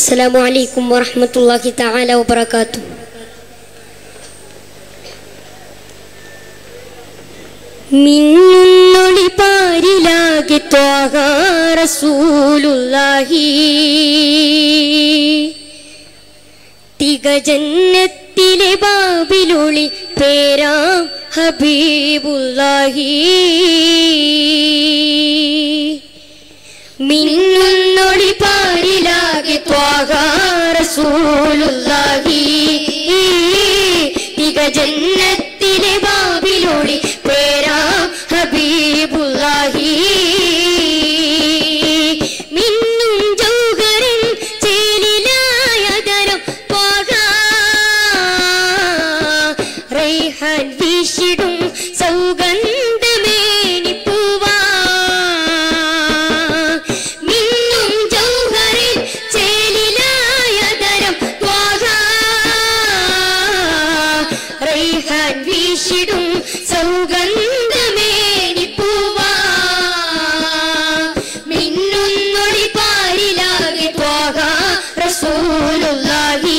السلام عليكم ورحمة الله تعالى وبركاته മിന്നുന്നൊളി പാരിലാകെ ത്വാഹ റസൂലുള്ളാഹി തികജന്നത്തിലെ ബാബിലൊളി പേരാം ഹബീബുല്ലാഹി മിന്നുന്നൊളി പാരിലാകെ ത്വാഹ റസൂലുള്ളാഹി തികജന്നത്തിലെ ബാബിലൊളി പേരാം ഹബീബുല്ലാഹി മിന്നും ജൗഹരൻ ചേലിലായതരം ത്വാഹ റൈഹാൻ വീശിടും സൗഗന്ധമേനി പൂവാ മിന്നും ജൗഹറിൻ ചേലിലായതരം ത്വാഹ റൈഹാൻ വീശിടും സൗഗന്ധമേനി പൂവാ മിന്നുന്നൊളി പാരിലാകെ ത്വാഹ റസൂലുള്ളാഹി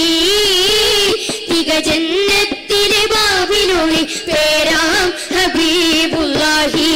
തികജന്നത്തിലെ ബാബിലൊളി പേരാം ഹബീബുല്ലാഹി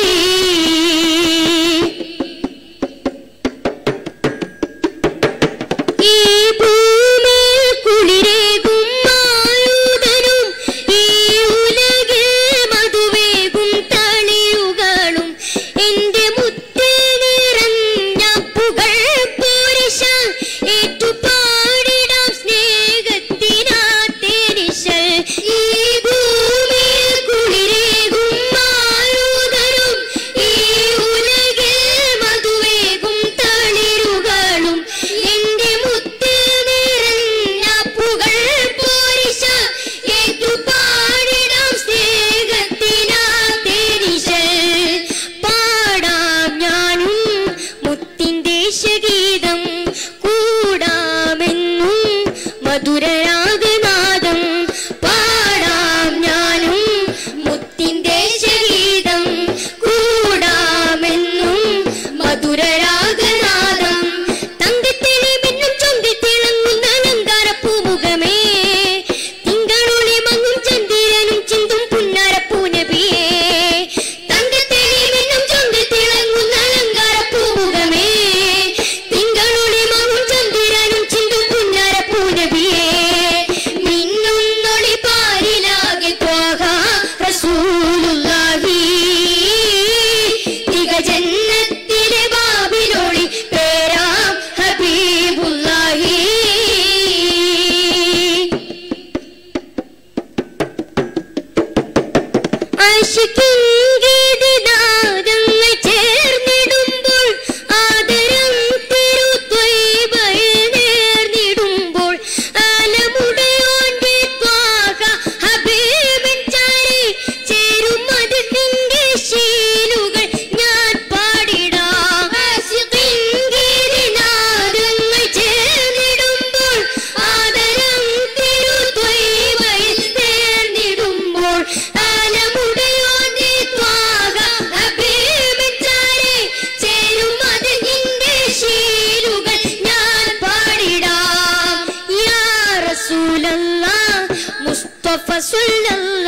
ഈ ഭൂമിയിൽ കുളിരേകും മായൂതനും ഈ ഉലകിൽ മധുവേകും തളിയുകളും എന്റെ മുത്തിൽ നിറഞ്ഞ പുകൾ പോരിശ ഏറ്റുപാടിടാം സ്നേഹത്തിനാത്തേരിശൽ ഈ ഭൂമിയിൽ കുളിരേകും മായൂതനും ഈ ഉലകിൽ മധുവേകും തളിരുകളും എന്റെ മുത്തിൽ നിറഞ്ഞ പുകൾ പോരിശ ഏറ്റുപാടിടാം സ്നേഹത്തിനാത്തേരിശൽ പാടാം ഞാനും മുത്തിൻ ദേശഗീതം കൂടാമെന്നും മധുരരാഗനാദം പാടാം ഞാനും മുത്തിൻ ദേശഗീതം കൂടാമെന്നും മധുരരാഗനാദം തങ്കത്തിലെ മിന്നും ചൊന്തി തിളങ്ങുന്ന അലങ്കാരപ്പൂമുഖമേ തിങ്കളൊളി മങ്ങും ചന്ദ്രനും ചിന്തും പുന്നാരപ്പൂനബിയേ തങ്കത്തിലെ മിന്നും ചൊന്തി തിളങ്ങുന്ന അലങ്കാരപ്പൂമുഖമേ തിങ്കളൊളി മങ്ങും ചന്ദ്രനും ചിന്തും പുന്നാരപ്പൂനബിയേ മിന്നുന്നൊളി പാരിലാകെ ത്വാഹ റസൂലുള്ളാഹി തികജന്നത്തിലെ ബാബിലൊളി പേരാം ഹബീബുല്ലാഹി ആശിക്കും ഗീതിനാദങ്ങൾ ചേർന്നിടുമ്പോൾ ആദരം തിരുത്വൈബയിൽ നേർന്നിടുമ്പോൾ ആലമുടയോന്റെ ത്വാഹ ഹബീബിൻ ചാരി ചേരും അതിന്റെ ശീലുകൾ ഞാൻ പാടിടാം ആശിക്കിൻ ഗീതിനാദങ്ങൾ ചേർന്നിടുമ്പോൾ ആദരം തിരുത്വൈബയിൽ നേർന്നിടുമ്പോൾ ആലമുടയോന്റെ ത്വാഹ ഹബീബിൻ ചാരി ചേരും അതിന്റെ ശീലുകൾ ഞാൻ പാടിടാം യാ റസൂലല്ലാ മുസ്തഫ സല്ലല്ലാഹു